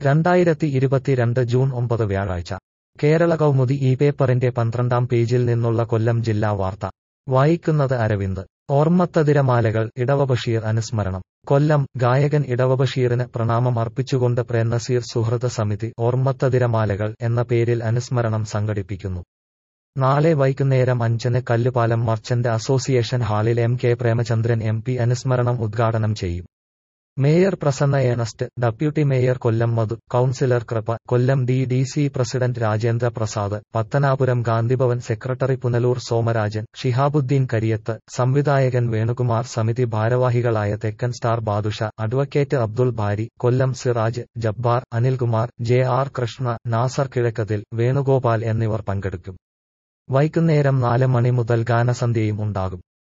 രണ്ടായിരത്തി ഇരുപത്തിരണ്ട് ജൂൺ ഒമ്പത് വ്യാഴാഴ്ച കേരള കൗമുദി ഈ പേപ്പറിന്റെ പന്ത്രണ്ടാം പേജിൽ നിന്നുള്ള കൊല്ലം ജില്ലാ വാർത്ത വായിക്കുന്നത് അരവിന്ദ് ഓർമ്മത്തതിരമാലകൾ ഇടവ ബഷീർ അനുസ്മരണം കൊല്ലം ഗായകൻ ഇടവ ബഷീറിന് പ്രണാമം അർപ്പിച്ചുകൊണ്ട് പ്രേംനസീർ സുഹൃത സമിതി ഓർമ്മത്തതിരമാലകൾ എന്ന പേരിൽ അനുസ്മരണം സംഘടിപ്പിക്കുന്നു നാളെ വൈകുന്നേരം അഞ്ചിന് കല്ലുപാലം മർച്ചന്റ് അസോസിയേഷൻ ഹാളിൽ M K Premachandran M P അനുസ്മരണം ഉദ്ഘാടനം ചെയ്യും mayor Prasanna Ernest deputy mayor Kollam Madhu councillor Kripa Kollam D D C president Rajendra Prasad Pathanapuram Gandhibhavan secretary Punalur Somarajan Shihabuddin Kariyath സംവിധായകൻ വേണുകുമാർ സമിതി ഭാരവാഹികളായ Thekkan star Badusha advocate Abdul Bari Kollam Siraj Jabbar Anilkumar J R Krishna Nasar Kizhakkathil Venugopal എന്നിവർ പങ്കെടുക്കും വൈകുന്നേരം നാല് മണി മുതൽ ഗാനസന്ധ്യയും ഉണ്ടാകും